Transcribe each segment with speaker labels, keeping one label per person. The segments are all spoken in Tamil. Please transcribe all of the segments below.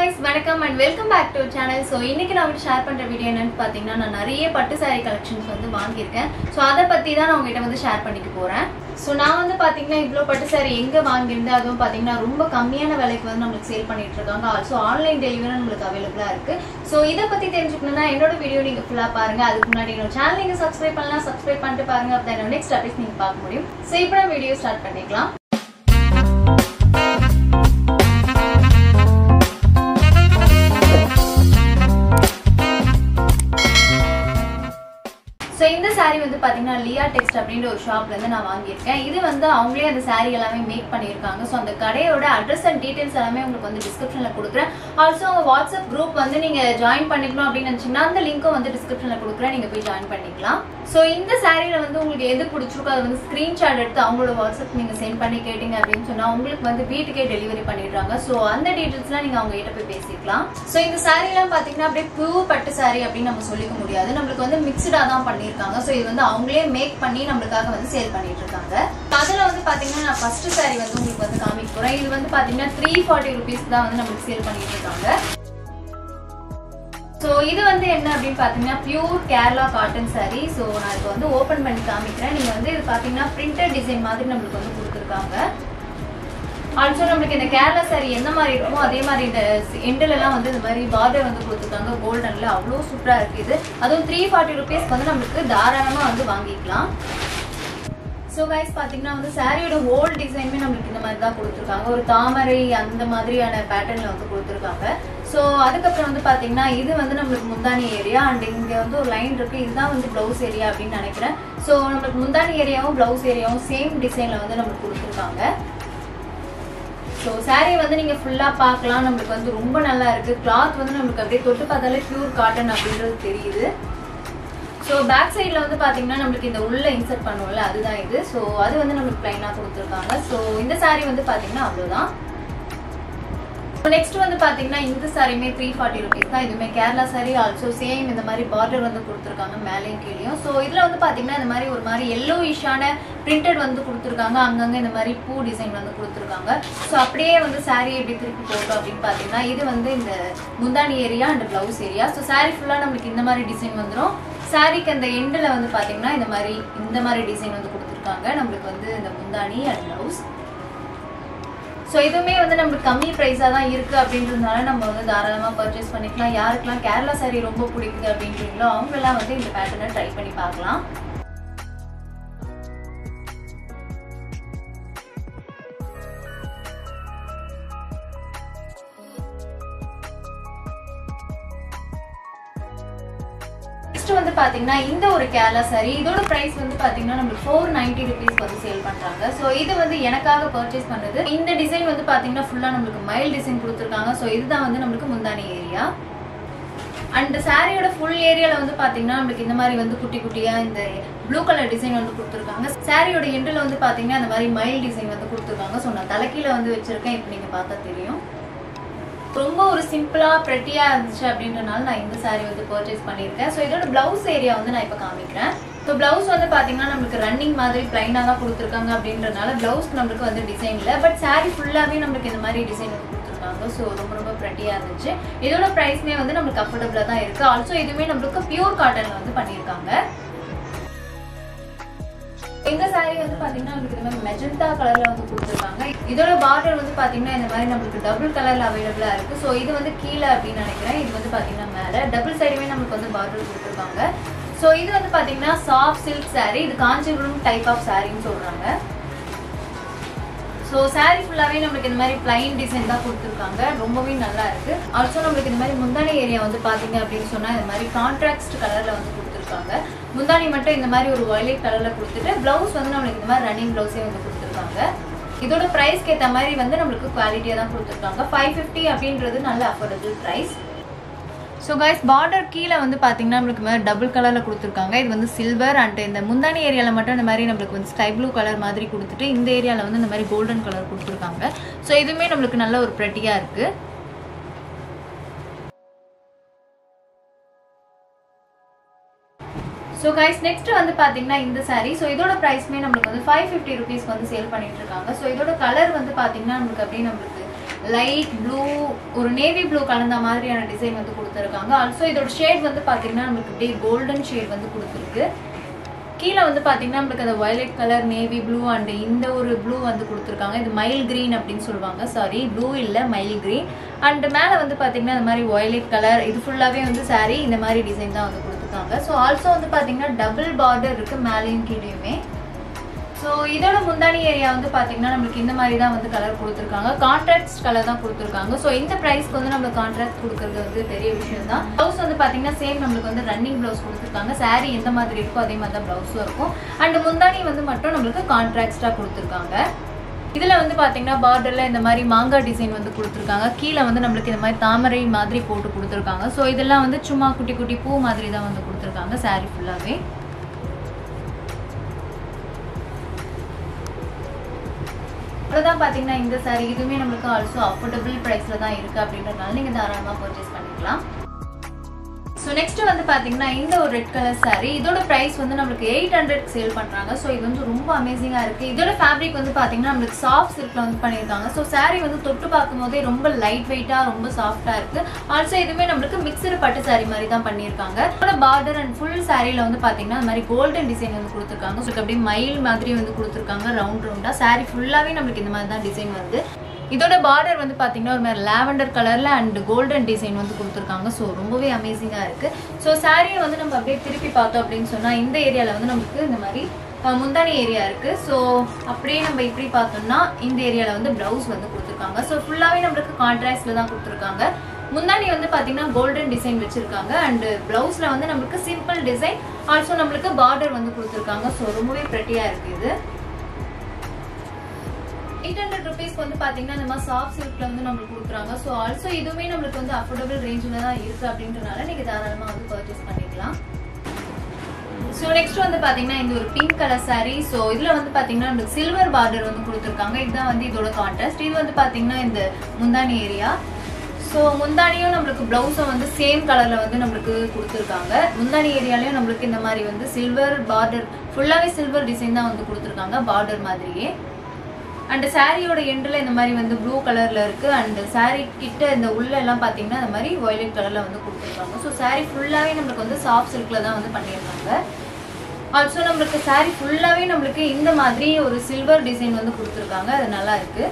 Speaker 1: கைஸ் வணக்கம் and welcome back to channel so இன்னைக்கு நான் வந்து ஷேர் பண்ற வீடியோ என்னன்னு பார்த்தீங்கன்னா நான் நிறைய பட்டு saree கலெக்ஷன்ஸ் வந்து வாங்கியிருக்கேன் ஸோ அதை பத்தி தான் நான் உங்ககிட்ட வந்து ஷேர் பண்ணிக்க போறேன் ஸோ நான் வந்து பார்த்தீங்கன்னா இவ்வளோ பட்டு saree எங்க வாங்கியிருந்தேன் அதுவும் பார்த்தீங்கன்னா ரொம்ப கம்மியான விலைக்கு வந்து நம்மளுக்கு சேல் பண்ணிட்டு இருக்காங்க ஆல்சோ ஆன்லைன் டெலிவரி நம்மளுக்கு அவைலபிளா இருக்கு ஸோ இதை பத்தி தெரிஞ்சுக்கணும்னா என்னோட வீடியோ நீங்க ஃபுல்லா பாருங்க அதுக்கு முன்னாடி என்னோட சேனல் நீங்க சப்ஸ்கிரைப் பண்ணலாம் சப்ஸ்கிரைப் பண்ணிட்டு பாருங்க அப்போ என்னோட நெக்ஸ்ட் அப்டேட் நீங்க பார்க்க முடியும் ஸோ இப்போ நம்ம வீடியோ ஸ்டார்ட் பண்ணிக்கலாம் ஸோ இந்த saree வந்து பார்த்தீங்கன்னா லியா டெக்ஸ்ட் அப்படின்ற ஒரு ஷாப்ல இருந்து நான் வாங்கியிருக்கேன் இது வந்து அவங்களே அந்த saree எல்லாமே மேக் பண்ணியிருக்காங்க ஸோ அந்த கடையோட அட்ரஸ் அண்ட் டீடைல்ஸ் எல்லாமே உங்களுக்கு வந்து டிஸ்கிரிப்ஷன்ல கொடுக்குறேன் ஆல்சோ அவங்க வாட்ஸ்அப் குரூப் வந்து நீங்க ஜாயின் பண்ணிக்கணும் அப்படின்னு நினைச்சீங்கன்னா அந்த லிங்க்கும் வந்து டிஸ்கிரிப்ஷன்ல கொடுக்குறேன் நீங்க போய் ஜாயின் பண்ணிக்கலாம் ஸோ இந்த சாரியில வந்து உங்களுக்கு எது பிடிச்சிருக்கோ அதை வந்து ஸ்கிரீன்ஷாட் எடுத்து அவங்களோட வாட்ஸ்அப் நீங்க சென்ட் பண்ணி கேட்டீங்க அப்படின்னு சொன்னா உங்களுக்கு வந்து வீட்டுக்கே டெலிவரி பண்ணிடுறாங்க ஸோ அந்த டீடைல்ஸ்லாம் நீங்க அவங்க கிட்ட போய் பேசிக்கலாம் ஸோ இந்த saree எல்லாம் பாத்தீங்கன்னா அப்படியே பியூர் பட்டு saree அப்படின்னு நம்ம சொல்லிக்க முடியாது நம்மளுக்கு வந்து மிக்சடா தான் பண்ணியிருக்காங்க ஸோ இது வந்து அவங்களே மேக் பண்ணி நம்மளுக்காக வந்து சேல் பண்ணிட்டு இருக்காங்க அதுல வந்து பாத்தீங்கன்னா நான் ஃபர்ஸ்ட் saree வந்து உங்களுக்கு வந்து காமிக்க போறேன் இது வந்து பாத்தீங்கன்னா த்ரீ ஃபார்ட்டி ருபீஸ் தான் வந்து நம்மளுக்கு சேல் பண்ணிட்டு இருக்காங்க ஸோ இது வந்து என்ன அப்படின்னு பார்த்தீங்கன்னா pure Kerala cotton saree so நான் இப்போ வந்து ஓப்பன் பண்ணி காமிக்கிறேன் நீங்கள் வந்து இது பார்த்தீங்கன்னா பிரிண்டட் டிசைன் மாதிரி நம்மளுக்கு வந்து கொடுத்துருக்காங்க ஆல்சோ நம்மளுக்கு இந்த கேரளா saree எந்த மாதிரி இருக்குமோ அதே மாதிரி இந்த எண்டில் எல்லாம் வந்து இந்த மாதிரி பார்டர் வந்து கொடுத்துருக்காங்க கோல்டன்ல அவ்வளோ சூப்பராக இருக்கு இது அதுவும் த்ரீ ஃபார்ட்டி ருபீஸ்க்கு வந்து நம்மளுக்கு தாராளமாக வந்து வாங்கிக்கலாம் ஸோ கைஸ் பார்த்தீங்கன்னா வந்து சாரியோட ஹோல் டிசைனுமே நம்மளுக்கு இந்த மாதிரி தான் கொடுத்துருக்காங்க ஒரு தாமரை அந்த மாதிரியான பேட்டர்னில் வந்து கொடுத்துருக்காங்க ஸோ அதுக்கப்புறம் வந்து பார்த்தீங்கன்னா இது வந்து நம்மளுக்கு முந்தானி ஏரியா அண்ட் இங்கே வந்து ஒரு லைன் இருக்குது இதுதான் வந்து ப்ளவுஸ் ஏரியா அப்படின்னு நினைக்கிறேன் ஸோ நம்மளுக்கு முந்தானி ஏரியாவும் ப்ளவுஸ் ஏரியாவும் சேம் டிசைனில் வந்து நம்மளுக்கு கொடுத்துருக்காங்க ஸோ saree வந்து நீங்கள் ஃபுல்லாக பார்க்கலாம் நம்மளுக்கு வந்து ரொம்ப நல்லா இருக்குது கிளாத் வந்து நம்மளுக்கு அப்படியே தொட்டு பார்த்தாலே பியூர் காட்டன் அப்படின்றது தெரியுது ஸோ பேக் சைடில் வந்து பார்த்தீங்கன்னா நம்மளுக்கு இந்த உள்ள இன்சர்ட் பண்ணுவோம்ல அதுதான் இது ஸோ அது வந்து நம்மளுக்கு ப்ளைனாக கொடுத்துருக்காங்க ஸோ இந்த saree வந்து பார்த்தீங்கன்னா அவ்வளோதான் நெக்ஸ்ட் வந்து பாத்தீங்கன்னா இந்த சாரியுமே த்ரீ ஃபார்ட்டி ருபீஸ் தான் இதுவுமே கேரளா சாரி ஆல்சோ சேம் இந்த மாதிரி பார்டர் வந்து கொடுத்துருக்காங்க மேலேயும் கீழேயும் ஸோ இதுல வந்து பாத்தீங்கன்னா இந்த மாதிரி ஒரு மாதிரி எல்லோ இஷான பிரிண்டட் வந்து கொடுத்துருக்காங்க அங்கங்க இந்த மாதிரி பூ டிசைன் வந்து கொடுத்துருக்காங்க ஸோ அப்படியே வந்து சாரி எப்படி திருப்பி போட்டோம் அப்படின்னு பாத்தீங்கன்னா இது வந்து இந்த முந்தானி area and blouse area so sari ஃபுல்லா நம்மளுக்கு இந்த மாதிரி டிசைன் வந்துடும் சாரிக்கு அந்த எண்டில் வந்து பாத்தீங்கன்னா இந்த மாதிரி இந்த மாதிரி டிசைன் வந்து கொடுத்துருக்காங்க நம்மளுக்கு வந்து இந்த முந்தானி அண்ட் பிளவுஸ் ஸோ இதுவுமே வந்து நம்மளுக்கு கம்மி ப்ரைஸாக தான் இருக்குது அப்படின்றதுனால நம்ம வந்து தாராளமாக பர்ச்சேஸ் பண்ணிக்கலாம் யாருக்கெல்லாம் கேரளா saree ரொம்ப பிடிக்குது அப்படின்றீங்களோ அவங்கெல்லாம் வந்து இந்த பேட்டர்னை ட்ரை பண்ணி பார்க்கலாம் நெக்ஸ்ட் வந்து பாத்தீங்கன்னா இந்த ஒரு கேரளா saree இதோட பிரைஸ் வந்து பாத்தீங்கன்னா நம்மளுக்கு ஃபோர் நைன்டி ருபீஸ் வந்து சேல் பண்றாங்க ஸோ இது வந்து எனக்காக பர்ச்சேஸ் பண்ணது இந்த டிசைன் வந்து பாத்தீங்கன்னா ஃபுல்லா நம்மளுக்கு மைல் டிசைன் கொடுத்துருக்காங்க ஸோ இதுதான் வந்து நம்மளுக்கு முந்தானி ஏரியா அண்ட் சாரியோட ஃபுல் ஏரியால வந்து பாத்தீங்கன்னா நம்மளுக்கு இந்த மாதிரி வந்து குட்டி குட்டியா இந்த ப்ளூ கலர் டிசைன் வந்து கொடுத்துருக்காங்க சாரியோட எண்டில் வந்து பாத்தீங்கன்னா இந்த மாதிரி மைல் டிசைன் வந்து கொடுத்துருக்காங்க ஸோ நான் தலைக்கீழ வந்து வச்சிருக்கேன் இப்போ நீங்க பார்த்தா தெரியும் ரொம்ப ஒரு சிம்பிளா ப்ரெட்டியா இருந்துச்சு அப்படின்றனால நான் இந்த saree வந்து பர்ச்சேஸ் பண்ணியிருக்கேன் ஸோ இதோட பிளவுஸ் ஏரியா வந்து நான் இப்போ காமிக்கிறேன் ஸோ பிளவுஸ் வந்து பாத்தீங்கன்னா நம்மளுக்கு ரன்னிங் மாதிரி பிளைனாக தான் கொடுத்துருக்காங்க அப்படின்றனால பிளவுஸ் நம்மளுக்கு வந்து டிசைன் இல்லை பட் saree ஃபுல்லாகவே நம்மளுக்கு இந்த மாதிரி டிசைன் வந்து கொடுத்துருக்காங்க ஸோ ரொம்ப ரொம்ப ப்ரெட்டியாக இருந்துச்சு இதோட ப்ரைஸ்மே வந்து நம்மளுக்கு அஃபோர்டபுளாக தான் இருக்கு ஆல்சோ இதுவுமே நம்மளுக்கு பியூர் காட்டன்ல வந்து பண்ணியிருக்காங்க இந்த saree வந்து பாத்தீங்கன்னா உங்களுக்கு இந்த மாதிரி மெஜந்தா கலர்ல வந்து கொடுத்துருக்காங்க இதோட பார்டர் வந்து பாத்தீங்கன்னா இந்த மாதிரி நம்மளுக்கு டபுள் கலர்ல அவைலபிளா இருக்கு ஸோ இது வந்து கீழே அப்படின்னு நினைக்கிறேன் இது வந்து பாத்தீங்கன்னா மேல டபுள் சைடுமே நமக்கு வந்து பார்டர் கொடுத்துருக்காங்க ஸோ இது வந்து பாத்தீங்கன்னா சாஃப்ட் சில்க் saree இது காஞ்சிபுரம் டைப் ஆஃப் சாரின்னு சொல்றாங்க ஸோ saree ஃபுல்லாகவே நம்மளுக்கு இந்த மாதிரி பிளைன் டிசைன் தான் கொடுத்துருக்காங்க ரொம்பவே நல்லா இருக்கு ஆல்சோ நம்மளுக்கு இந்த மாதிரி முந்தானி ஏரியா வந்து பார்த்தீங்க அப்படின்னு சொன்னால் இந்த மாதிரி கான்ட்ராக்ட் கலரில் வந்து கொடுத்துருக்காங்க முந்தானி மட்டும் இந்த மாதிரி ஒரு வயலட் கலரில் கொடுத்துட்டு ப்ளவுஸ் வந்து நம்மளுக்கு இந்த மாதிரி ரன்னிங் ப்ளவுஸே வந்து கொடுத்துருக்காங்க இதோட ப்ரைஸ்க்கு ஏற்ற மாதிரி வந்து நம்மளுக்கு குவாலிட்டியாக தான் கொடுத்துருக்காங்க ஃபைவ் ஃபிஃப்டி அப்படின்றது நல்ல affordable price so guys border கீழே வந்து பார்த்தீங்கன்னா நம்மளுக்கு மாதிரி டபுள் கலரில் கொடுத்துருக்காங்க இது வந்து சில்வர் அண்ட் இந்த முந்தானி ஏரியாவில் மட்டும் இந்த மாதிரி நம்மளுக்கு வந்து ஸ்கை ப்ளூ கலர் மாதிரி கொடுத்துட்டு இந்த ஏரியாவில் வந்து இந்த மாதிரி கோல்டன் கலர் கொடுத்துருக்காங்க ஸோ இதுவுமே நம்மளுக்கு நல்ல ஒரு ப்ரெட்டியாக இருக்குது ஸோ கைஸ் நெக்ஸ்ட் வந்து பார்த்தீங்கன்னா இந்த saree ஸோ இதோட ப்ரைஸ்மே நம்மளுக்கு வந்து ஃபைவ் ஃபிஃப்டி ருபீஸ் வந்து சேல் பண்ணிட்டு இருக்காங்க ஸோ இதோட கலர் வந்து பார்த்தீங்கன்னா நம்மளுக்கு அப்படியே நம்மளுக்கு லைட் ப்ளூ ஒரு நேவி ப்ளூ கலந்த மாதிரியான டிசைன் வந்து கொடுத்துருக்காங்க ஆல்சோ இதோட ஷேட் வந்து பார்த்தீங்கன்னா நமக்கு அப்படியே கோல்டன் ஷேட் வந்து கொடுத்துருக்கு கீழே வந்து பார்த்தீங்கன்னா நம்மளுக்கு அந்த violet colour navy blue and இந்த ஒரு ப்ளூ வந்து கொடுத்துருக்காங்க இது மைல் கிரீன் அப்படின்னு சொல்லுவாங்க சாரி ப்ளூ இல்லை மைல் கிரீன் அண்ட் மேலே வந்து பார்த்தீங்கன்னா இந்த மாதிரி வயலட் கலர் இது ஃபுல்லாகவே வந்து saree இந்த மாதிரி டிசைன் தான் வந்து கொடுத்துருக்காங்க ஸோ ஆல்சோ வந்து பார்த்தீங்கன்னா டபுள் பார்டர் இருக்குது மேலேயும் கீழேயுமே ஸோ இதோட முந்தானி ஏரியா வந்து பார்த்தீங்கன்னா நம்மளுக்கு இந்த மாதிரி தான் வந்து கலர் கொடுத்துருக்காங்க கான்ட்ராக்ட் கலர் தான் கொடுத்துருக்காங்க ஸோ இந்த ப்ரைஸ்க்கு வந்து நம்மளுக்கு கான்ட்ராக்ட் கொடுக்கறது வந்து பெரிய விஷயம் தான் ப்ளவுஸ் வந்து பார்த்தீங்கன்னா சேம் நம்மளுக்கு வந்து ரன்னிங் ப்ளவுஸ் கொடுத்துருக்காங்க saree எந்த மாதிரி இருக்கோ அதே மாதிரி தான் ப்ளவுஸும் இருக்கும் அண்ட் முந்தானி வந்து மட்டும் நம்மளுக்கு கான்ட்ராக்டாக கொடுத்துருக்காங்க இதில் வந்து பார்த்தீங்கன்னா பார்டரில் இந்த மாதிரி மாங்காய் டிசைன் வந்து கொடுத்துருக்காங்க கீழே வந்து நம்மளுக்கு இந்த மாதிரி தாமரை மாதிரி போட்டு கொடுத்துருக்காங்க ஸோ இதெல்லாம் வந்து சும்மா குட்டி குட்டி பூ மாதிரி தான் வந்து கொடுத்துருக்காங்க saree ஃபுல்லாகவே அவ்வளோதான் பார்த்தீங்கன்னா இந்த saree இதுவுமே நம்மளுக்கு ஆல்சோ அஃபோர்டபுள் ப்ரைஸில் தான் இருக்குது அப்படின்றதுனால நீங்கள் தாராளமாக பர்ச்சேஸ் பண்ணிக்கலாம் ஸோ நெக்ஸ்ட் வந்து பார்த்தீங்கன்னா இந்த ஒரு ரெட் கலர் saree இதோட ப்ரைஸ் வந்து நம்மளுக்கு எயிட் ஹண்ட்ரட் சேல் பண்ணுறாங்க ஸோ இது வந்து ரொம்ப அமேசிங்காக இருக்குது இதோட ஃபேப்ரிக் வந்து பார்த்தீங்கன்னா நம்மளுக்கு சாஃப்ட் சில்கில் வந்து பண்ணியிருக்காங்க ஸோ saree வந்து தொட்டு பார்க்கும்போதே ரொம்ப லைட் வெயிட்டாக ரொம்ப சாஃப்டாக இருக்குது ஆல்சோ இதுவுமே நம்மளுக்கு மிக்சடு பட்டு saree மாதிரி தான் பண்ணியிருக்காங்க இதோட பார்டர் அண்ட் ஃபுல் சாரியில் வந்து பார்த்தீங்கன்னா இந்த மாதிரி கோல்டன் டிசைன் வந்து கொடுத்துருக்காங்க ஸோ அப்படியே மயில் மாதிரி வந்து கொடுத்துருக்காங்க ரவுண்ட் ரவுண்டாக saree ஃபுல்லாகவே நம்மளுக்கு இந்த மாதிரி தான் டிசைன் வருது இதோட பார்டர் வந்து பார்த்தீங்கன்னா ஒரு மாதிரி லாவெண்டர் கலரில் அண்ட் கோல்டன் டிசைன் வந்து கொடுத்துருக்காங்க ஸோ ரொம்பவே அமேசிங்காக இருக்குது ஸோ சாரியை வந்து நம்ம அப்படியே திருப்பி பார்த்தோம் அப்படின்னு சொன்னால் இந்த ஏரியாவில் வந்து நமக்கு இந்த மாதிரி அஹ், முந்தானி ஏரியா இருக்குது ஸோ அப்படியே நம்ம இப்படி பார்த்தோம்னா இந்த ஏரியாவில் வந்து ப்ளவுஸ் வந்து கொடுத்துருக்காங்க ஸோ ஃபுல்லாகவே நம்மளுக்கு கான்ட்ராஸ்டில் தான் கொடுத்துருக்காங்க முந்தானி வந்து பார்த்தீங்கன்னா கோல்டன் டிசைன் வச்சிருக்காங்க அண்ட் ப்ளவுஸில் வந்து நம்மளுக்கு சிம்பிள் டிசைன் ஆல்சோ நம்மளுக்கு பார்டர் வந்து கொடுத்துருக்காங்க ஸோ ரொம்பவே ப்ரெட்டியாக இருக்குது இது எயிட் ஹண்ட்ரட் ருபீஸ்க்கு வந்து பாத்தீங்கன்னா இந்த மாதிரி சாஃப்ட் சில்க்ல வந்து நம்மளுக்கு கொடுக்குறாங்க ஸோ ஆல்சோ இதுவுமே நம்மளுக்கு வந்து அஃபோர்டபுள் ரேஞ்சில் தான் இருக்கு அப்படின்றனால நீங்க தாராளமா வந்து பர்ச்சேஸ் பண்ணிக்கலாம் ஸோ நெக்ஸ்ட் வந்து பாத்தீங்கன்னா இந்த ஒரு பிங்க் கலர் saree ஸோ இதுல வந்து பாத்தீங்கன்னா நம்மளுக்கு சில்வர் பார்டர் வந்து கொடுத்துருக்காங்க இதுதான் வந்து இதோட கான்ட்ராஸ்ட் இது வந்து பாத்தீங்கன்னா இந்த முந்தானி ஏரியா ஸோ முந்தானியும் நம்மளுக்கு ப்ளவுஸும் வந்து சேம் கலரில் வந்து நம்மளுக்கு கொடுத்துருக்காங்க முந்தானி ஏரியாலையும் நம்மளுக்கு இந்த மாதிரி வந்து சில்வர் பார்டர் ஃபுல்லாகவே சில்வர் டிசைன் தான் வந்து கொடுத்துருக்காங்க பார்டர் மாதிரியே அண்ட் சாரியோட எண்டில் இந்த மாதிரி வந்து ப்ளூ கலரில் இருக்குது அண்ட் saree கிட்ட இந்த உள்ள எல்லாம் பார்த்தீங்கன்னா இந்த மாதிரி வயலட் கலரில் வந்து கொடுத்துருக்காங்க ஸோ saree ஃபுல்லாகவே நம்மளுக்கு வந்து சாஃப்ட் சில்கில் தான் வந்து பண்ணியிருக்காங்க ஆல்சோ நம்மளுக்கு saree ஃபுல்லாகவே நம்மளுக்கு இந்த மாதிரி ஒரு சில்வர் டிசைன் வந்து கொடுத்துருக்காங்க அது நல்லா இருக்குது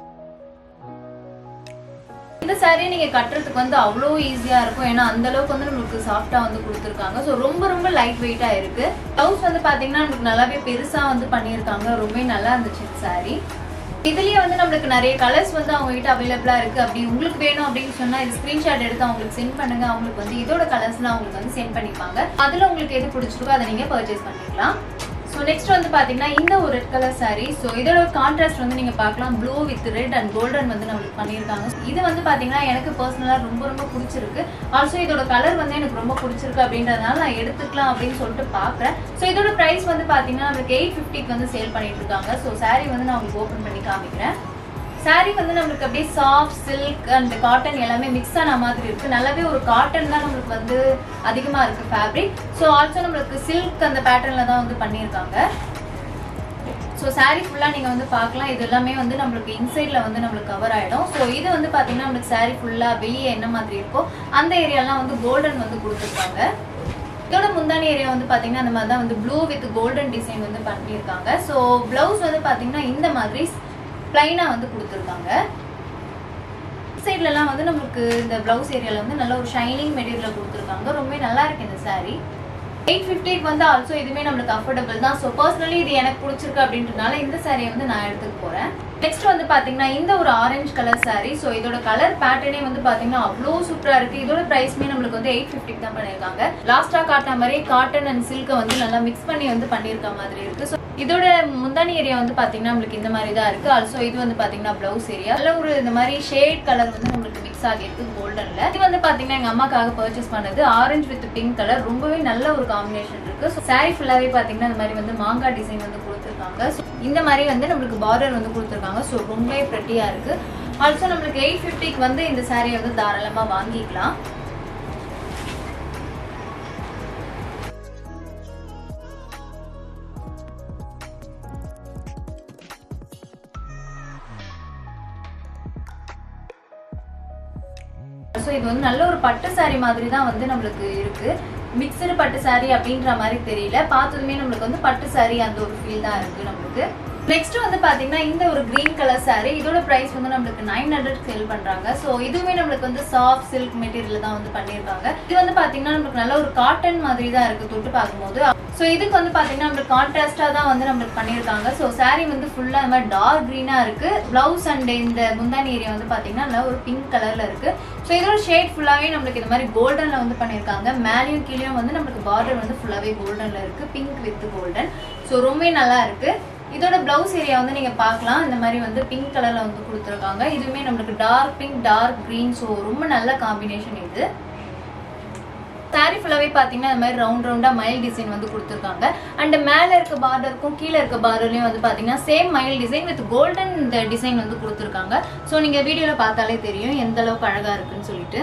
Speaker 1: இந்த சாரியை நீங்க கட்டுறதுக்கு வந்து அவ்வளோ ஈஸியா இருக்கும் ஏன்னா அந்த அளவுக்கு வந்து நம்மளுக்கு சாஃப்டா வந்து கொடுத்துருக்காங்க ஸோ ரொம்ப ரொம்ப லைட் வெயிட்டா இருக்கு ப்ளவுஸ் வந்து பாத்தீங்கன்னா நம்மளுக்கு நல்லாவே பெருசா வந்து பண்ணியிருக்காங்க ரொம்பவே நல்லா இருந்துச்சு இந்த saree இதுலயே வந்து நம்மளுக்கு நிறைய கலர்ஸ் வந்து அவங்க கிட்ட அவைலபிளா இருக்கு அப்படி உங்களுக்கு வேணும் அப்படின்னு சொன்னா இது ஸ்கிரீன்ஷாட் எடுத்து அவங்களுக்கு சென்ட் பண்ணுங்க அவங்களுக்கு வந்து இதோட கலர்ஸ்லாம் அவங்களுக்கு வந்து சென்ட் பண்ணிப்பாங்க அதுல உங்களுக்கு எது பிடிச்சிருக்கோ அதை நீங்க பர்ச்சேஸ் பண்ணிக்கலாம் ஸோ நெக்ஸ்ட் வந்து பாத்தீங்கன்னா இந்த ஒரு ரெட் கலர் saree ஸோ இதோட கான்ட்ராஸ்ட் வந்து நீங்க பார்க்கலாம் blue with red and golden வந்து நம்மளுக்கு பண்ணியிருக்காங்க இது வந்து பாத்தீங்கன்னா எனக்கு பர்சனலா ரொம்ப ரொம்ப பிடிச்சிருக்கு ஆல்சோ இதோட கலர் வந்து எனக்கு ரொம்ப பிடிச்சிருக்கு அப்படின்றதுனால நான் எடுத்துக்கலாம் அப்படின்னு சொல்லிட்டு பார்க்குறேன் ஸோ இதோட ப்ரைஸ் வந்து பாத்தீங்கன்னா நம்மளுக்கு எயிட் ஃபிஃப்டிக்கு வந்து சேல் பண்ணிட்டு இருக்காங்க ஸோ saree வந்து நான் உங்களுக்கு ஓப்பன் பண்ணி காமிக்கிறேன் saree வந்து நம்மளுக்கு அப்படியே சாஃப்ட் சில்க் அண்ட் காட்டன் எல்லாமே மிக்ஸ் ஆன மாதிரி இருக்கு நல்லாவே ஒரு காட்டன் தான் நம்மளுக்கு வந்து அதிகமா இருக்கு ஃபேப்ரிக் ஸோ ஆல்சோ நம்மளுக்கு சில்க் அந்த பேட்டர்ன்ல தான் வந்து பண்ணியிருக்காங்க ஸோ saree ஃபுல்லாக நீங்கள் வந்து பார்க்கலாம் இது எல்லாமே வந்து நம்மளுக்கு இன்சைடில் வந்து நம்மளுக்கு கவர் ஆகிடும் ஸோ இது வந்து பார்த்தீங்கன்னா நம்மளுக்கு saree ஃபுல்லாக வெளியே என்ன மாதிரி இருக்கோ அந்த ஏரியாலாம் வந்து கோல்டன் வந்து கொடுத்துருக்காங்க இதோட முந்தானி ஏரியா வந்து பார்த்தீங்கன்னா அந்த மாதிரி தான் வந்து ப்ளூ வித் கோல்டன் டிசைன் வந்து பண்ணியிருக்காங்க ஸோ ப்ளவுஸ் வந்து பார்த்தீங்கன்னா இந்த மாதிரி பிளைனாக வந்து கொடுத்துருக்காங்க சைட்லலாம் வந்து நம்மளுக்கு இந்த ப்ளவுஸ் ஏரியாவில் வந்து நல்ல ஒரு ஷைனிங் மெட்டீரியல் கொடுத்துருக்காங்க ரொம்பவே நல்லா இருக்கு இந்த saree எயிட் ஃபிஃப்டிக்கு வந்து ஆல்சோ இதுவுமே நம்மளுக்கு அஃபோர்டபுள் தான் ஸோ பர்சனலி இது எனக்கு பிடிச்சிருக்கு அப்படின்றனால இந்த சாரியை வந்து நான் எடுத்துக்க போறேன் நெக்ஸ்ட் வந்து பாத்தீங்கன்னா இந்த ஒரு ஆரஞ்சு கலர் saree ஸோ இதோட கலர் பேட்டர்னே வந்து பாத்தீங்கன்னா அவ்வளோ சூப்பரா இருக்கு இதோட பிரைஸ்மே நம்மளுக்கு வந்து எயிட் ஃபிஃப்டிக்கு தான் பண்ணியிருக்காங்க லாஸ்டா காட்டின மாதிரி காட்டன் அண்ட் சில்கை வந்து நல்லா மிக்ஸ் பண்ணி வந்து பண்ணியிருக்க மாதிரி இருக்கு ஸோ இதோட முந்தானி ஏரியா வந்து பாத்தீங்கன்னா நம்மளுக்கு இந்த மாதிரி தான் இருக்கு ஆல்சோ இது வந்து பாத்தீங்கன்னா பிளவுஸ் ஏரியா நல்ல ஒரு இந்த மாதிரி ஷேட் கலர் வந்து நம்மளுக்கு மிக்ஸ் ஆகியிருக்கு கோல்டன்ல இது வந்து பாத்தீங்கன்னா எங்க அம்மாக்காக பர்ச்சேஸ் பண்ணது ஆரஞ்சு வித் பிங்க் கலர் ரொம்பவே நல்ல ஒரு காம்பினேஷன் இருக்கு ஸோ சாரி ஃபுல்லாவே பாத்தீங்கன்னா இந்த மாதிரி வந்து மாங்காய் டிசைன் வந்து கொடுத்துருக்காங்க So, இந்த மாதிரி வந்து நம்மளுக்கு பார்டர் வந்து கொடுத்துருக்காங்க ஸோ ரொம்பவே ப்ரெட்டியா இருக்கு ஆல்சோ நம்மளுக்கு எயிட் ஃபிஃப்டிக்கு வந்து இந்த சாரியை வந்து தாராளமா வாங்கிக்கலாம் ஸோ இது வந்து நல்ல ஒரு பட்டு saree மாதிரி தான் வந்து நம்மளுக்கு இருக்கு மிக்சடு பட்டு saree அப்படின்ற மாதிரி தெரியல பார்த்ததுமே நம்மளுக்கு வந்து பட்டு saree அந்த ஒரு ஃபீல் தான் இருக்கு நம்மளுக்கு நெக்ஸ்ட் வந்து பாத்தீங்கன்னா இந்த ஒரு கிரீன் கலர் saree இதோட பிரைஸ் வந்து நம்மளுக்கு நைன் ஹண்ட்ரட் சேல் பண்றாங்க ஸோ இதுவுமே நம்மளுக்கு வந்து சாஃப்ட் சில்க் மெட்டீரியல் தான் வந்து பண்ணியிருக்காங்க இது வந்து பாத்தீங்கன்னா நம்மளுக்கு நல்ல ஒரு காட்டன் மாதிரி தான் இருக்கு தொட்டு பார்க்கும்போது ஸோ இதுக்கு வந்து பாத்தீங்கன்னா நம்மளுக்கு கான்ட்ராஸ்டா தான் வந்து நம்மளுக்கு பண்ணியிருக்காங்க ஸோ saree வந்து ஃபுல்லா இந்த மாதிரி டார்க் க்ரீனா இருக்கு பிளவுஸ் அண்ட் இந்த முந்தானி ஏரியா வந்து பாத்தீங்கன்னா நல்ல ஒரு பிங்க் கலர்ல இருக்கு ஸோ இதோட ஷேட் ஃபுல்லாவே நம்மளுக்கு இந்த மாதிரி கோல்டன்ல வந்து பண்ணியிருக்காங்க மேலேயும் கீழேயும் வந்து நம்மளுக்கு பார்டர் வந்து ஃபுல்லாவே கோல்டன்ல இருக்கு பிங்க் வித் கோல்டன் ஸோ ரொம்பவே நல்லா இருக்கு இதோட பிளவுஸ் ஏரியா வந்து நீங்க பார்க்கலாம் இந்த மாதிரி வந்து பிங்க் கலர்ல வந்து கொடுத்துருக்காங்க இதுவுமே நம்மளுக்கு dark pink dark green so ரொம்ப நல்ல காம்பினேஷன் இது saree ஃபுல்லாவே பாத்தீங்கன்னா இந்த மாதிரி ரவுண்ட் ரவுண்டா மயில் டிசைன் வந்து கொடுத்துருக்காங்க அண்ட் மேல இருக்க பார்டருக்கும் கீழே இருக்க பார்டர்லயும் வந்து பாத்தீங்கன்னா சேம் மயில் டிசைன் வித் கோல்டன் இந்த டிசைன் வந்து கொடுத்துருக்காங்க ஸோ நீங்க வீடியோல பார்த்தாலே தெரியும் எந்த அளவுக்கு அழகா இருக்குன்னு சொல்லிட்டு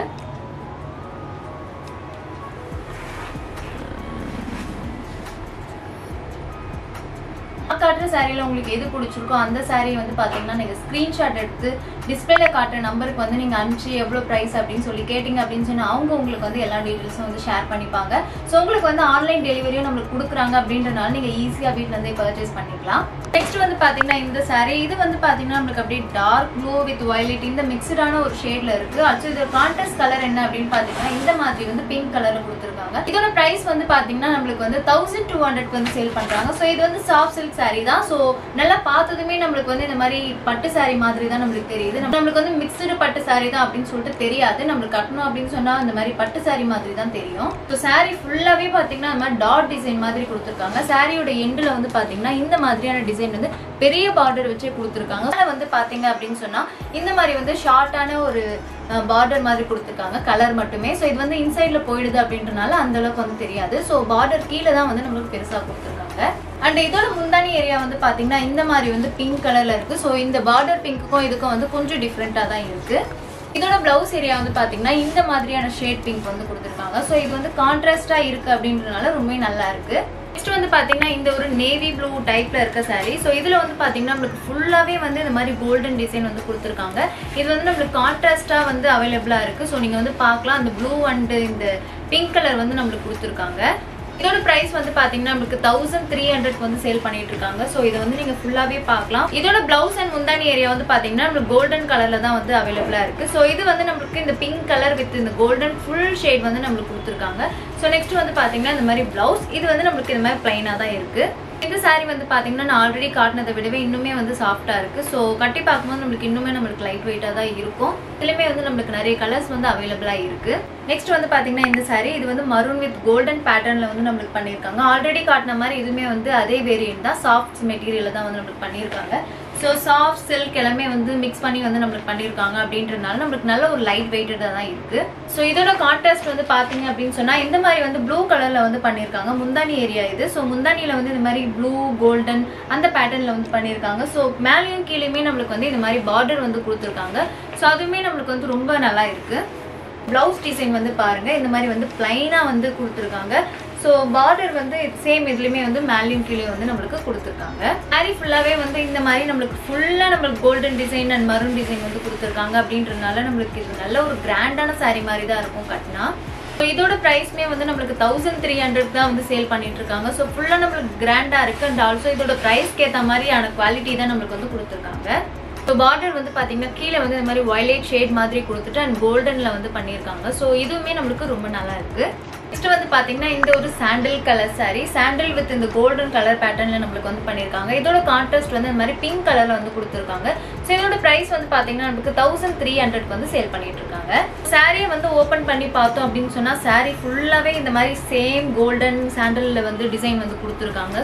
Speaker 1: நான் காட்டுற சாரியில் உங்களுக்கு எது பிடிச்சிருக்கோ அந்த saree வந்து பார்த்தீங்கன்னா நீங்கள் ஸ்க்ரீன்ஷாட் எடுத்து டிஸ்பிளேல காட்டுற நம்பருக்கு வந்து நீங்கள் அனுப்பிச்சு எவ்வளோ ப்ரைஸ் அப்படின்னு சொல்லி கேட்டிங்க அப்படின்னு சொன்னால் அவங்க உங்களுக்கு வந்து எல்லா டீட்டெயில்ஸும் வந்து ஷேர் பண்ணிப்பாங்க ஸோ உங்களுக்கு வந்து ஆன்லைன் டெலிவரியும் நம்மளுக்கு கொடுக்குறாங்க அப்படின்றனால நீங்கள் ஈஸியாக வீட்டில் இருந்தே பர்ச்சேஸ் பண்ணிக்கலாம் நெக்ஸ்ட் வந்து பார்த்தீங்கன்னா இந்த saree இது வந்து பார்த்தீங்கன்னா நம்மளுக்கு அப்படியே டார்க் ப்ளூ வித் வயலட் இந்த மிக்சடான ஒரு ஷேட்ல இருக்கு ஆக்சுவலி இது கான்ட்ராஸ்ட் கலர் என்ன அப்படின்னு பார்த்தீங்கன்னா இந்த மாதிரி வந்து பிங்க் கலர்ல கொடுத்துருக்காங்க இதோட பிரைஸ் வந்து பார்த்தீங்கன்னா நம்மளுக்கு வந்து தௌசண்ட் டூ ஹண்ட்ரட் வந்து சேல் பண்றாங்க ஸோ இது வந்து சாஃப்ட் சில்க் saree தான் ஸோ நல்லா பார்த்ததுமே நம்மளுக்கு வந்து இந்த மாதிரி பட்டு saree மாதிரி தான் நம்மளுக்கு தெரியுது நம்ம- நம்மளுக்கு வந்து மிக்சடு பட்டு saree தான் அப்படின்னு சொல்லிட்டு தெரியாது நம்மளுக்கு கட்டணும் அப்படின்னு சொன்னா இந்த மாதிரி பட்டு saree மாதிரி தான் தெரியும் ஸோ saree ஃபுல்லாவே பார்த்தீங்கன்னா இந்த மாதிரி டாட் டிசைன் மாதிரி கொடுத்துருக்காங்க சாரியோட எண்டில் வந்து பார்த்தீங்கன்னா இந்த மாதிரியான டிசைன் வந்து பெரிய பார்டர் வச்சே கொடுத்துருக்காங்க அதில் வந்து பார்த்தீங்க அப்படின்னு சொன்னா இந்த மாதிரி வந்து ஷார்ட்டான ஒரு பார்டர் மாதிரி கொடுத்துருக்காங்க கலர் மட்டுமே ஸோ இது வந்து இன்சைட்ல போயிடுது அப்படின்றனால அந்த அளவுக்கு வந்து தெரியாது ஸோ பார்டர் கீழே தான் வந்து நம்மளுக்கு பெருசா கொடுத்துருக்காங்க அண்ட் இதோட முந்தானி ஏரியா வந்து பாத்தீங்கன்னா இந்த மாதிரி வந்து பிங்க் கலர்ல இருக்கு ஸோ இந்த பார்டர் பிங்க்குக்கும் இதுக்கும் வந்து கொஞ்சம் டிஃப்ரெண்டா தான் இருக்கு இதோட பிளவுஸ் ஏரியா வந்து பாத்தீங்கன்னா இந்த மாதிரியான ஷேட் பிங்க் வந்து கொடுத்துருக்காங்க ஸோ இது வந்து கான்ட்ராஸ்டா இருக்கு அப்படின்றனால ரொம்பவே நல்லா இருக்கு நெக்ஸ்ட் வந்து பாத்தீங்கன்னா இந்த ஒரு நேவி ப்ளூ டைப்ல இருக்க saree ஸோ இதுல வந்து பாத்தீங்கன்னா நம்மளுக்கு ஃபுல்லாவே வந்து இந்த மாதிரி கோல்டன் டிசைன் வந்து கொடுத்துருக்காங்க இது வந்து நம்மளுக்கு கான்ட்ராஸ்டா வந்து அவைலபிளா இருக்கு ஸோ நீங்க வந்து பார்க்கலாம் அந்த ப்ளூ அண்ட் இந்த பிங்க் கலர் வந்து நம்மளுக்கு கொடுத்துருக்காங்க இதோட பிரைஸ் வந்து பாத்தீங்கன்னா நம்மளுக்கு தௌசண்ட் த்ரீ ஹண்ட்ரட் வந்து சேல் பண்ணிட்டு இருக்காங்க ஸோ இதை வந்து நீங்க ஃபுல்லாவே பார்க்கலாம் இதோட பிளவுஸ் அண்ட் முந்தானி ஏரியா வந்து பாத்தீங்கன்னா நம்மளுக்கு கோல்டன் கலர்ல தான் வந்து அவைலபிளா இருக்கு ஸோ இது வந்து நம்மளுக்கு இந்த பிங்க் கலர் வித் இந்த கோல்டன் ஃபுல் ஷேட் வந்து நம்மளுக்கு கொடுத்துருக்காங்க ஸோ நெக்ஸ்ட் வந்து பாத்தீங்கன்னா இந்த மாதிரி பிளவுஸ் இது வந்து நம்மளுக்கு இந்த மாதிரி பிளைனா தான் இருக்கு இந்த saree வந்து பாத்தீங்கன்னா நான் ஆல்ரெடி காட்டினதை விடவே இன்னுமே வந்து சாஃப்டா இருக்கு ஸோ கட்டி பார்க்கும்போது நம்மளுக்கு இன்னுமே நம்மளுக்கு லைட் வெயிட்டா தான் இருக்கும் இதுலயுமே வந்து நம்மளுக்கு நிறைய கலர்ஸ் வந்து அவைலபிளா இருக்கு நெக்ஸ்ட் வந்து பாத்தீங்கன்னா இந்த saree இது வந்து மரூன் வித் கோல்டன் பேட்டர்ன்ல வந்து நம்மளுக்கு பண்ணியிருக்காங்க ஆல்ரெடி காட்டின மாதிரி இதுவுமே வந்து அதே வேரியன்ட் தான் சாஃப்ட் மெட்டீரியல் தான் வந்து நம்மளுக்கு பண்ணியிருக்காங்க ஸோ சாஃப்ட் சில்க் எல்லாமே வந்து மிக்ஸ் பண்ணி வந்து நம்மளுக்கு பண்ணியிருக்காங்க அப்படின்றதுனால நம்மளுக்கு நல்ல ஒரு லைட் வெயிட்டடாக தான் இருக்கு ஸோ இதோட கான்ட்ராஸ்ட் வந்து பார்த்தீங்க அப்படின்னு சொன்னால் இந்த மாதிரி வந்து ப்ளூ கலரில் வந்து பண்ணியிருக்காங்க முந்தானி ஏரியா இது ஸோ முந்தானியில் வந்து இந்த மாதிரி ப்ளூ கோல்டன் அந்த பேட்டர்னில் வந்து பண்ணியிருக்காங்க ஸோ மேலேயும் கீழேயுமே நம்மளுக்கு வந்து இந்த மாதிரி பார்டர் வந்து கொடுத்துருக்காங்க ஸோ அதுவுமே நம்மளுக்கு வந்து ரொம்ப நல்லா இருக்கு பிளவுஸ் டிசைன் வந்து பாருங்க இந்த மாதிரி வந்து பிளைனா வந்து கொடுத்துருக்காங்க ஸோ பார்டர் வந்து சேம் இதுலயுமே வந்து மேலையும் கீழே வந்து நம்மளுக்கு கொடுத்துருக்காங்க சாரி ஃபுல்லாவே வந்து இந்த மாதிரி நம்மளுக்கு ஃபுல்லா நம்மளுக்கு golden design and maroon design வந்து கொடுத்துருக்காங்க அப்படின்றதுனால நம்மளுக்கு இது நல்ல ஒரு கிராண்டான saree மாதிரி தான் இருக்கும் கட்டினா ஸோ இதோட ப்ரைஸ்மே வந்து நம்மளுக்கு தௌசண்ட் த்ரீ ஹண்ட்ரட் தான் வந்து சேல் பண்ணிட்டு இருக்காங்க ஸோ ஃபுல்லாக நம்மளுக்கு கிராண்டா இருக்கு அண்ட் ஆல்சோ இதோட ப்ரைஸ்க்கு ஏற்ற மாதிரியான குவாலிட்டி தான் நம்மளுக்கு வந்து கொடுத்துருக்காங்க ஸோ பார்டர் வந்து பார்த்தீங்கன்னா கீழே வந்து இந்த மாதிரி வயலேட் ஷேட் மாதிரி கொடுத்துட்டு அண்ட் கோல்டனில் வந்து பண்ணியிருக்காங்க ஸோ இதுவுமே நம்மளுக்கு ரொம்ப நல்லா இருக்கு நெக்ஸ்ட் வந்து பார்த்தீங்கன்னா இந்த ஒரு sandal colour saree sandal with இந்த கோல்டன் கலர் பேட்டர்னில் நம்மளுக்கு வந்து பண்ணியிருக்காங்க இதோட கான்ட்ராஸ்ட் வந்து இந்த மாதிரி பிங்க் கலரில் வந்து கொடுத்துருக்காங்க ஸோ இதோட ப்ரைஸ் வந்து பார்த்தீங்கன்னா நமக்கு தௌசண்ட் த்ரீ ஹண்ட்ரட்க்கு வந்து சேல் பண்ணிட்டு இருக்காங்க சாரியை வந்து ஓப்பன் பண்ணி பார்த்தோம் அப்படின்னு சொன்னால் saree ஃபுல்லாகவே இந்த மாதிரி சேம் கோல்டன் சாண்டலில் வந்து டிசைன் வந்து கொடுத்துருக்காங்க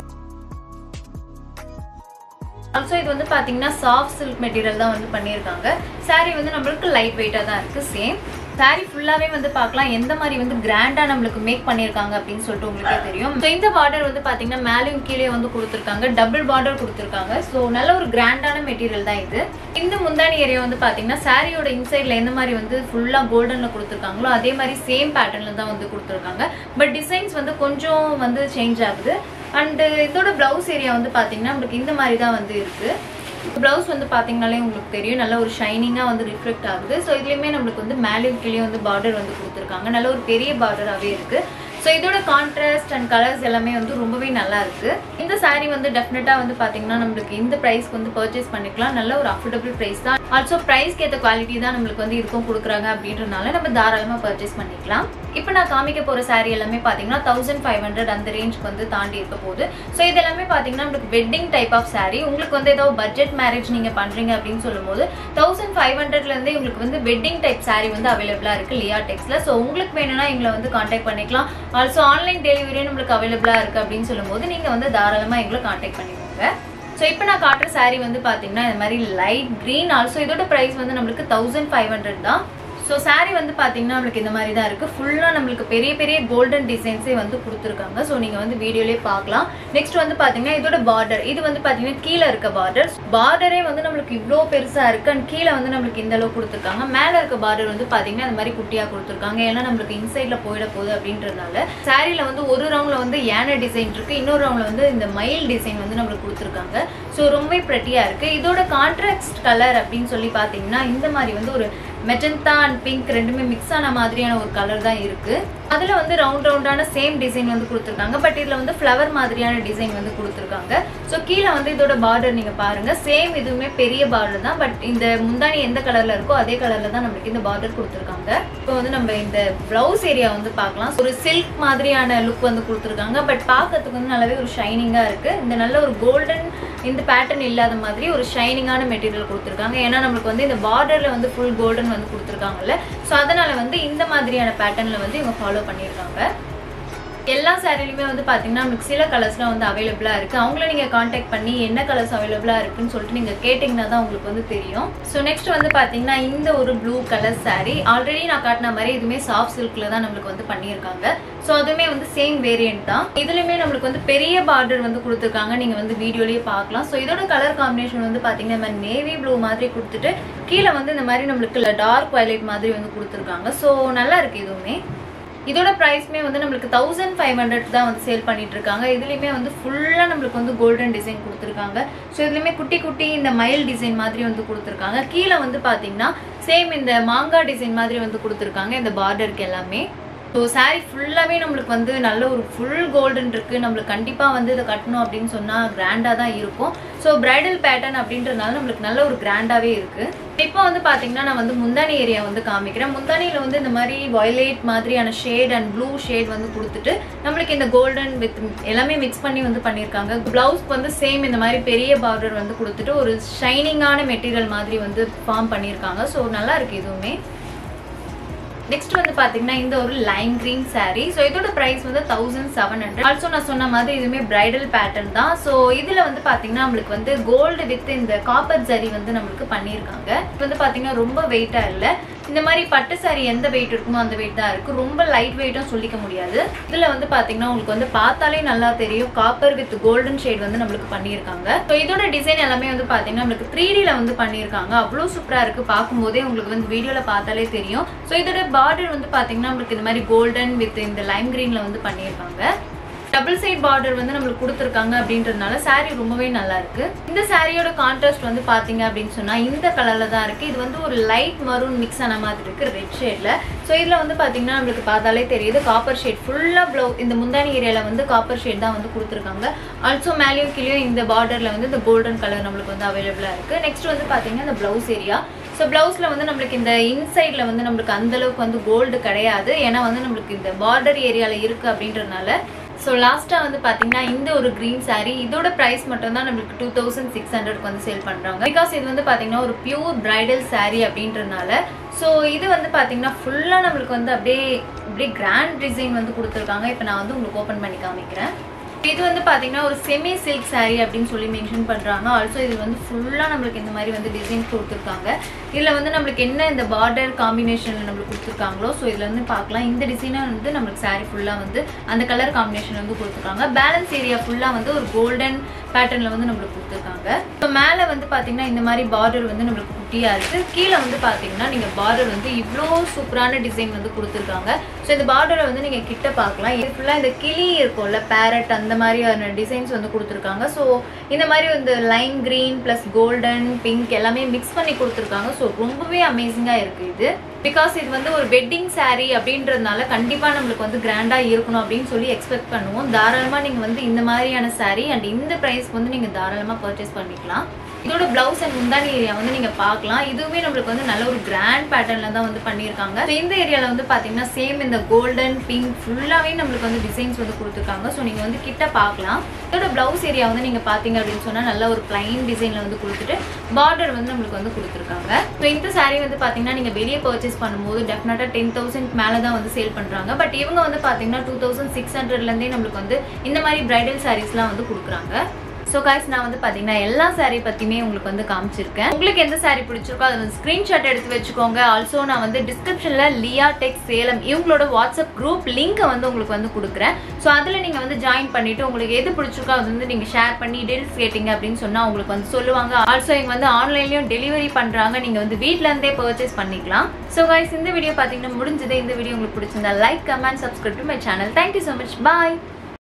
Speaker 1: ஆல்சோ இது வந்து பாத்தீங்கன்னா சாஃப்ட் சில்க் மெட்டீரியல் தான் வந்து பண்ணியிருக்காங்க saree வந்து நம்மளுக்கு லைட் வெயிட்டாக தான் இருக்கு சேம் saree ஃபுல்லாவே வந்து பார்க்கலாம் எந்த மாதிரி வந்து கிராண்டா நம்மளுக்கு மேக் பண்ணியிருக்காங்க அப்படின்னு சொல்லிட்டு உங்களுக்கே தெரியும் ஸோ இந்த பார்டர் வந்து பாத்தீங்கன்னா மேலேயும் கீழே வந்து கொடுத்துருக்காங்க டபுள் பார்டர் கொடுத்துருக்காங்க ஸோ நல்ல ஒரு கிராண்டான மெட்டீரியல் தான் இது இந்த முந்தானி ஏரியா வந்து பாத்தீங்கன்னா சாரியோட இன்சைட்ல எந்த மாதிரி வந்து ஃபுல்லா கோல்டன்ல கொடுத்துருக்காங்களோ அதே மாதிரி சேம் பேட்டர்ன்ல தான் வந்து கொடுத்துருக்காங்க பட் டிசைன்ஸ் வந்து கொஞ்சம் வந்து சேஞ்ச் ஆகுது அண்ட் இதோட பிளவுஸ் ஏரியா வந்து பாத்தீங்கன்னா நம்மளுக்கு இந்த மாதிரி தான் வந்து இருக்கு ப்ளவுஸ் வந்து பார்த்தீங்கனாலே உங்களுக்கு தெரியும் நல்ல ஒரு ஷைனிங்காக வந்து ரிஃப்ளெக்ட் ஆகுது ஸோ இதுலேயுமே நம்மளுக்கு வந்து மேலேயும் கீழே வந்து பார்டர் வந்து கொடுத்துருக்காங்க நல்ல ஒரு பெரிய பார்டராகவே இருக்குது ஸோ இதோட கான்ட்ராஸ்ட் அண்ட் கலர்ஸ் எல்லாமே வந்து ரொம்பவே நல்லா இருக்கு இந்த saree வந்து டெஃபினட்டாக வந்து பார்த்தீங்கன்னா நம்மளுக்கு இந்த ப்ரைஸ்க்கு வந்து பர்ச்சேஸ் பண்ணிக்கலாம் நல்ல ஒரு அஃபோர்டபுள் ப்ரைஸ் தான் ஆல்சோ ப்ரைஸ்க்கு ஏற்ற குவாலிட்டி தான் நம்மளுக்கு வந்து இருக்கும் கொடுக்குறாங்க அப்படின்றனால நம்ம தாராளமாக பர்ச்சேஸ் பண்ணிக்கலாம் இப்போ நான் காமிக்க போகிற saree எல்லாமே பார்த்தீங்கன்னா தௌசண்ட் ஃபைவ் ஹண்ட்ரட் அந்த ரேஞ்சுக்கு வந்து தாண்டி இருக்க போகுது ஸோ இது எல்லாமே பார்த்தீங்கன்னா நம்மளுக்கு வெட்டிங் டைப் ஆஃப் saree உங்களுக்கு வந்து ஏதோ பட்ஜெட் மேரேஜ் நீங்கள் பண்ணுறீங்க அப்படின்னு சொல்லும்போது தௌசண்ட் ஃபைவ் ஹண்ட்ரட்லேருந்து உங்களுக்கு வந்து வெட்டிங் டைப் saree வந்து அவைலபிளாக இருக்குது லியா டெக்ஸில் ஸோ உங்களுக்கு வேணும்னா எங்களை வந்து காண்டாக்ட் பண்ணிக்கலாம் ஆல்சோ ஆன்லைன் டெலிவரியும் நம்மளுக்கு அவைலபிளாக இருக்குது அப்படின்னு சொல்லும்போது நீங்கள் வந்து தாராளமாக எங்களை காண்டாக்ட் பண்ணிக்கோங்க ஸோ இப்போ நான் காட்டுற saree வந்து பார்த்தீங்கன்னா இந்த மாதிரி லைட் க்ரீன் ஆல்சோ இதோட ப்ரைஸ் வந்து நம்மளுக்கு தௌசண்ட் ஃபைவ் ஹண்ட்ரட் தான் ஸோ saree வந்து பார்த்தீங்கன்னா நம்மளுக்கு இந்த மாதிரி தான் இருக்குது ஃபுல்லாக நம்மளுக்கு பெரிய பெரிய கோல்டன் டிசைன்ஸே வந்து கொடுத்துருக்காங்க ஸோ நீங்கள் வந்து வீடியோலேயே பார்க்கலாம் நெக்ஸ்ட் வந்து பார்த்தீங்கன்னா இதோட பார்டர் இது வந்து பார்த்தீங்கன்னா கீழே இருக்க பார்டர் பார்டரே வந்து நம்மளுக்கு இவ்வளோ பெருசாக இருக்குது அண்ட் கீழே வந்து நம்மளுக்கு இந்த அளவு கொடுத்துருக்காங்க மேலே இருக்க பார்டர் வந்து பார்த்தீங்கன்னா இந்த மாதிரி குட்டியாக கொடுத்துருக்காங்க ஏன்னா நம்மளுக்கு இன்சைடில் போயிட போகுது அப்படின்றதுனால சாரியில் வந்து ஒரு ரவுண்டில் வந்து யானை டிசைன் இருக்குது இன்னொரு ரவுண்டில் வந்து இந்த மயில் டிசைன் வந்து நம்மளுக்கு கொடுத்துருக்காங்க ஸோ ரொம்பவே ப்ரெட்டியாக இருக்குது இதோட கான்ட்ராக்ட் கலர் அப்படின்னு சொல்லி பார்த்தீங்கன்னா இந்த மாதிரி வந்து ஒரு மெஜந்தா அண்ட் பிங்க் ரெண்டுமே மிக்ஸ் ஆன மாதிரியான ஒரு கலர் தான் இருக்கு அதுல வந்து ரவுண்ட் ரவுண்டான சேம் டிசைன் வந்து கொடுத்துருக்காங்க பட் இதுல வந்து ஃப்ளவர் மாதிரியான டிசைன் வந்து கொடுத்துருக்காங்க ஸோ கீழே வந்து இதோட பார்டர் நீங்க பாருங்க சேம் இதுவுமே பெரிய பார்டர் தான் பட் இந்த முந்தானி எந்த கலர்ல இருக்கோ அதே கலர்ல தான் நம்மளுக்கு இந்த பார்டர் கொடுத்துருக்காங்க இப்போ வந்து நம்ம இந்த பிளவுஸ் ஏரியா வந்து பார்க்கலாம் ஒரு சில்க் மாதிரியான லுக் வந்து கொடுத்துருக்காங்க பட் பார்க்கறதுக்கு வந்து நல்லாவே ஒரு ஷைனிங்கா இருக்கு இந்த நல்ல ஒரு கோல்டன் இந்த பேட்டர்ன் இல்லாத மாதிரி ஒரு ஷைனிங்கான மெட்டீரியல் கொடுத்துருக்காங்க ஏன்னா நம்மளுக்கு வந்து இந்த பார்டர்ல வந்து ஃபுல் கோல்டன் வந்து கொடுத்துருக்காங்கல்ல ஸோ அதனால வந்து இந்த மாதிரியான பேட்டர்ன்ல வந்து இவங்க ஃபாலோ பண்ணியிருக்காங்க எல்லா சாரிலையுமே வந்து பார்த்தீங்கன்னா நமக்கு சில கலர்ஸ்லாம் வந்து அவைலபிளாக இருக்குது அவங்கள நீங்கள் காண்டாக்ட் பண்ணி என்ன கலர்ஸ் அவைலபிளாக இருக்குன்னு சொல்லிட்டு நீங்கள் கேட்டிங்கன்னா தான் உங்களுக்கு வந்து தெரியும் ஸோ நெக்ஸ்ட் வந்து பார்த்தீங்கன்னா இந்த ஒரு ப்ளூ கலர் saree ஆல்ரெடி நான் காட்டின மாதிரி இதுவுமே சாஃப்ட் சில்கில் தான் நம்மளுக்கு வந்து பண்ணியிருக்காங்க ஸோ அதுவுமே வந்து சேம் வேரியன்ட் தான் இதுலையுமே நம்மளுக்கு வந்து பெரிய பார்டர் வந்து கொடுத்துருக்காங்க நீங்கள் வந்து வீடியோலேயே பார்க்கலாம் ஸோ இதோட கலர் காம்பினேஷன் வந்து பார்த்தீங்கன்னா இந்த மாதிரி நேவி ப்ளூ மாதிரி கொடுத்துட்டு கீழே வந்து இந்த மாதிரி நம்மளுக்கு டார்க் வயலட் மாதிரி வந்து கொடுத்துருக்காங்க ஸோ நல்லா இருக்கு இதுவுமே இதோட ப்ரைஸ்மே வந்து நம்மளுக்கு தௌசண்ட் ஃபைவ் ஹண்ட்ரட் தான் வந்து சேல் பண்ணிட்டு இருக்காங்க இதுலேயுமே வந்து ஃபுல்லாக நம்மளுக்கு வந்து கோல்டன் டிசைன் கொடுத்துருக்காங்க ஸோ இதுலேயுமே குட்டி குட்டி இந்த மயில் டிசைன் மாதிரி வந்து கொடுத்துருக்காங்க கீழே வந்து பார்த்தீங்கன்னா சேம் இந்த மாங்காய் டிசைன் மாதிரி வந்து கொடுத்துருக்காங்க இந்த பார்டருக்கு எல்லாமே ஸோ saree ஃபுல்லாகவே நம்மளுக்கு வந்து நல்ல ஒரு ஃபுல் கோல்டன் இருக்கு நம்மளுக்கு கண்டிப்பாக வந்து இதை கட்டணும் அப்படின்னு சொன்னால் கிராண்டாக தான் இருக்கும் ஸோ பிரைடல் பேட்டர்ன் அப்படின்றதுனால நம்மளுக்கு நல்ல ஒரு கிராண்டாகவே இருக்கு இப்போ வந்து பார்த்தீங்கன்னா நான் வந்து முந்தானி ஏரியா வந்து காமிக்கிறேன் முந்தானியில் வந்து இந்த மாதிரி வயலேட் மாதிரியான ஷேட் அண்ட் ப்ளூ ஷேட் வந்து கொடுத்துட்டு நம்மளுக்கு இந்த கோல்டன் வித் எல்லாமே மிக்ஸ் பண்ணி வந்து பண்ணியிருக்காங்க ப்ளவுஸ்க்கு வந்து சேம் இந்த மாதிரி பெரிய பார்டர் வந்து கொடுத்துட்டு ஒரு ஷைனிங்கான மெட்டீரியல் மாதிரி வந்து ஃபார்ம் பண்ணியிருக்காங்க ஸோ நல்லா இருக்கு இதுவுமே நெக்ஸ்ட் வந்து பாத்தீங்கன்னா இந்த ஒரு லைன் கிரீன் saree ஸோ இதோட பிரைஸ் வந்து தௌசண்ட் செவன் ஹண்ட்ரட் ஆல்சோ நான் சொன்ன மாதிரி இதுவுமே பிரைடல் பேட்டர்ன் தான் ஸோ இதுல வந்து பாத்தீங்கன்னா நம்மளுக்கு வந்து கோல்டு வித் இந்த காப்பர் ஜரி வந்து நம்மளுக்கு பண்ணியிருக்காங்க இது வந்து பாத்தீங்கன்னா ரொம்ப வெயிட்டா இல்ல இந்த மாதிரி பட்டு saree எந்த வெயிட் இருக்குமோ அந்த வெயிட் தான் இருக்கு ரொம்ப லைட் வெயிட்டும் சொல்லிக்க முடியாது இதுல வந்து பாத்தீங்கன்னா உங்களுக்கு வந்து பார்த்தாலே நல்லா தெரியும் காப்பர் வித் கோல்டன் ஷேட் வந்து நம்மளுக்கு பண்ணியிருக்காங்க ஸோ இதோட டிசைன் எல்லாமே வந்து பாத்தீங்கன்னா நம்மளுக்கு த்ரீ ல வந்து பண்ணியிருக்காங்க அவ்வளோ சூப்பரா இருக்கு பார்க்கும்போதே உங்களுக்கு வந்து வீடியோல பார்த்தாலே தெரியும் ஸோ இதோட பார்டர் வந்து பாத்தீங்கன்னா நம்மளுக்கு இந்த மாதிரி கோல்டன் வித் இந்த லைம் கிரீன்ல வந்து பண்ணியிருக்காங்க டபுள் சைட் பார்டர் வந்து நம்மளுக்கு கொடுத்துருக்காங்க அப்படின்றதுனால saree ரொம்பவே நல்லா இருக்கு இந்த சாரியோட கான்ட்ராஸ்ட் வந்து பாத்தீங்க அப்படின்னு சொன்னா இந்த கலர்ல தான் இருக்கு இது வந்து ஒரு லைட் மரூன் மிக்ஸ் ஆன மாதிரி இருக்கு ரெட் ஷேட்ல ஸோ இதுல வந்து பாத்தீங்கன்னா நம்மளுக்கு பார்த்தாலே தெரியுது காப்பர் ஷேட் ஃபுல்லா ப்ளவு இந்த முந்தானி ஏரியால வந்து காப்பர் ஷேட் தான் வந்து கொடுத்துருக்காங்க ஆல்சோ மேலேயும் கீழேயும் இந்த பார்டர்ல வந்து இந்த கோல்டன் கலர் நம்மளுக்கு வந்து அவைலபிளா இருக்கு நெக்ஸ்ட் வந்து பாத்தீங்கன்னா இந்த பிளவுஸ் ஏரியா ஸோ ப்ளவுஸில் வந்து நம்மளுக்கு இந்த இன்சைடில் வந்து நம்மளுக்கு அந்த அளவுக்கு வந்து கோல்டு கிடையாது ஏன்னா வந்து நம்மளுக்கு இந்த பார்டர் ஏரியாவில் இருக்குது அப்படின்றதுனால ஸோ லாஸ்ட்டாக வந்து பார்த்தீங்கன்னா இந்த ஒரு க்ரீன் saree இதோட ப்ரைஸ் மட்டும் தான் நம்மளுக்கு டூ தௌசண்ட் சிக்ஸ் ஹண்ட்ரட்க்கு வந்து சேல் பண்ணுறாங்க பிகாஸ் இது வந்து பார்த்தீங்கன்னா ஒரு பியூர் பிரைடல் saree அப்படின்றதுனால ஸோ இது வந்து பார்த்தீங்கன்னா ஃபுல்லாக நம்மளுக்கு வந்து அப்படியே அப்படியே கிராண்ட் டிசைன் வந்து கொடுத்துருக்காங்க இப்போ நான் வந்து உங்களுக்கு ஓப்பன் பண்ணி காமிக்கிறேன் இது வந்து பாத்தீங்கன்னா ஒரு செமி சில்க் saree அப்படின்னு சொல்லி மென்ஷன் பண்றாங்க ஆல்சோ இது வந்து ஃபுல்லா நம்மளுக்கு இந்த மாதிரி வந்து டிசைன் கொடுத்துருக்காங்க இதுல வந்து நம்மளுக்கு என்ன இந்த பார்டர் காம்பினேஷன்ல நம்மளுக்கு கொடுத்துருக்காங்களோ ஸோ இதுல வந்து பார்க்கலாம் இந்த டிசைனை வந்து நம்மளுக்கு saree ஃபுல்லா வந்து அந்த கலர் காம்பினேஷன் வந்து கொடுத்துருக்காங்க பேலன்ஸ் ஏரியா ஃபுல்லா வந்து ஒரு கோல்டன் பேட்டர்னில் வந்து நம்மளுக்கு கொடுத்துருக்காங்க இப்போ மேலே வந்து பார்த்தீங்கன்னா இந்த மாதிரி பார்டர் வந்து நம்மளுக்கு குட்டியாக இருக்குது கீழே வந்து பார்த்தீங்கன்னா நீங்கள் பார்டர் வந்து இவ்வளோ சூப்பரான டிசைன் வந்து கொடுத்துருக்காங்க ஸோ இந்த பார்டரை வந்து நீங்கள் கிட்ட பார்க்கலாம் இது ஃபுல்லாக இந்த கிளி இருக்கும்ல பேரட் அந்த மாதிரியான டிசைன்ஸ் வந்து கொடுத்துருக்காங்க ஸோ இந்த மாதிரி வந்து lime green plus golden pink எல்லாமே மிக்ஸ் பண்ணி கொடுத்துருக்காங்க ஸோ ரொம்பவே அமேசிங்காக இருக்குது இது பிகாஸ் இது வந்து ஒரு வெட்டிங் saree அப்படின்றதுனால கண்டிப்பாக நம்மளுக்கு வந்து கிராண்டாக இருக்கணும் அப்படின்னு சொல்லி எக்ஸ்பெக்ட் பண்ணுவோம் தாராளமாக நீங்கள் வந்து இந்த மாதிரியான saree அண்ட் இந்த ப்ரைஸ்க்கு வந்து நீங்கள் தாராளமாக பர்ச்சேஸ் பண்ணிக்கலாம் இதோட பிளவுஸ் அண்ட் முந்தானி ஏரியா வந்து நீங்க பார்க்கலாம் இதுவுமே நம்மளுக்கு வந்து நல்ல ஒரு கிராண்ட் பேட்டர்ன்ல தான் வந்து பண்ணியிருக்காங்க So, இந்த ஏரியால வந்து பாத்தீங்கன்னா சேம் இந்த கோல்டன் பிங்க் ஃபுல்லாவே நம்மளுக்கு வந்து டிசைன்ஸ் வந்து கொடுத்துருக்காங்க ஸோ நீங்க வந்து கிட்ட பார்க்கலாம் இதோட பிளவுஸ் ஏரியா வந்து நீங்க பாத்தீங்க அப்படின்னு சொன்னா நல்ல ஒரு பிளைன் டிசைன்ல வந்து கொடுத்துட்டு பார்டர் வந்து நம்மளுக்கு வந்து கொடுத்துருக்காங்க ஸோ இந்த saree வந்து பாத்தீங்கன்னா நீங்க வெளியே பர்ச்சேஸ் பண்ணும்போது டெஃபினட்டா டென் தௌசண்ட் மேல தான் வந்து சேல் பண்றாங்க பட் இவங்க வந்து பாத்தீங்கன்னா டூ தௌசண்ட் சிக்ஸ் ஹண்ட்ரட்ல இருந்தே நம்மளுக்கு வந்து இந்த மாதிரி பிரைடல் சாரீஸ்லாம் வந்து கொடுக்குறாங்க ஸோ காய்ஸ் நான் வந்து பார்த்தீங்கன்னா எல்லா saree பற்றியுமே உங்களுக்கு வந்து காமிச்சிருக்கேன் உங்களுக்கு எந்த saree பிடிச்சிருக்கோ அதை வந்து ஸ்க்ரீன்ஷாட் எடுத்து வச்சுக்கோங்க ஆல்சோ நான் வந்து டிஸ்கிரிப்ஷனில் லியா டெக் சேலம் இவங்களோட வாட்ஸ்அப் குரூப் லிங்க்கை வந்து உங்களுக்கு வந்து கொடுக்குறேன் ஸோ அதில் நீங்கள் வந்து ஜாயின் பண்ணிவிட்டு உங்களுக்கு எது பிடிச்சிருக்கோ அது வந்து நீங்கள் ஷேர் பண்ணி டீல்ஸ் கேட்டிங்க அப்படின்னு சொன்னால் உங்களுக்கு வந்து சொல்லுவாங்க ஆல்சோ இங்கே வந்து ஆன்லைன்லேயும் டெலிவரி பண்ணுறாங்க நீங்கள் வந்து வீட்டிலேருந்தே பர்ச்சேஸ் பண்ணிக்கலாம் ஸோ காய்ஸ் இந்த வீடியோ பார்த்தீங்கன்னா முடிஞ்சது இந்த வீடியோ உங்களுக்கு பிடிச்சிருந்தா like comment subscribe to my channel thank you so much bye